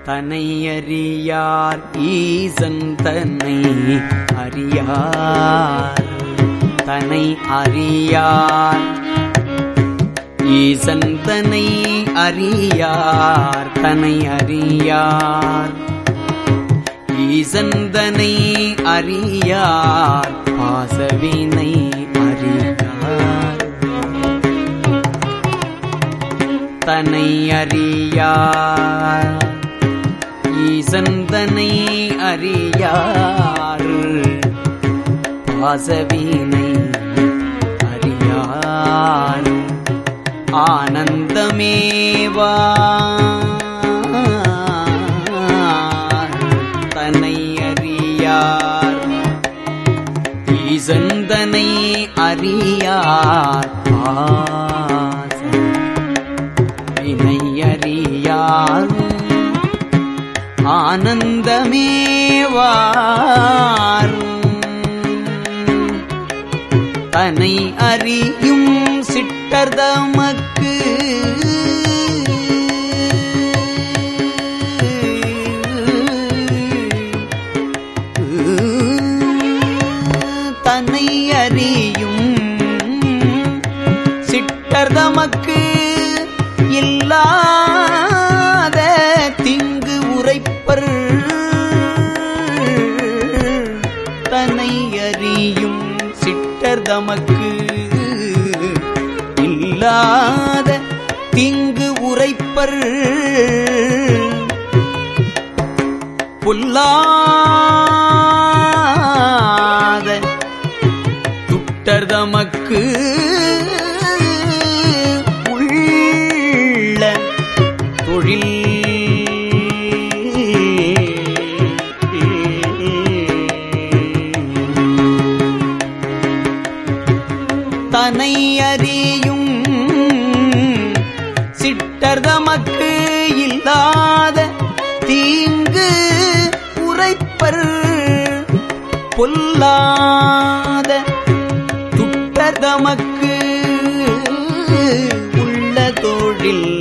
தனை அறியார் ஈசன் தன்னை அறியார் தனை அறியார் ஈசன் தனை அறியார் தனை அறியார் ஈசந்தனை அறியார் பாசவினை அறியார் தனை அறியார் ஈசந்தனை அறியார் பாசவினை அறியார் ஆனந்தமேவா தன்னை அறியார் ஈசந்தனை அறியார் பாசம் வினை அறியார் ஆனந்தமேவார் தனை அறியும் சிட்டர்தமக்கு தன்னை அறியும் சிட்டர்தமக்கு இல்லாத திங்கு உரைப்பர் தன்னை அறியும் சிட்டர் தமக்கு இல்லாத திங்கு உரைப்பர் பொல்லாத துட்டர் தமக்கு உள்ள தொழில் தனை அறியும் சிட்டர்தமக்கு இல்லாத தீங்கு உரைப்பர் பொல்லாத துட்டர்தமக்கு உள்ள தொழில்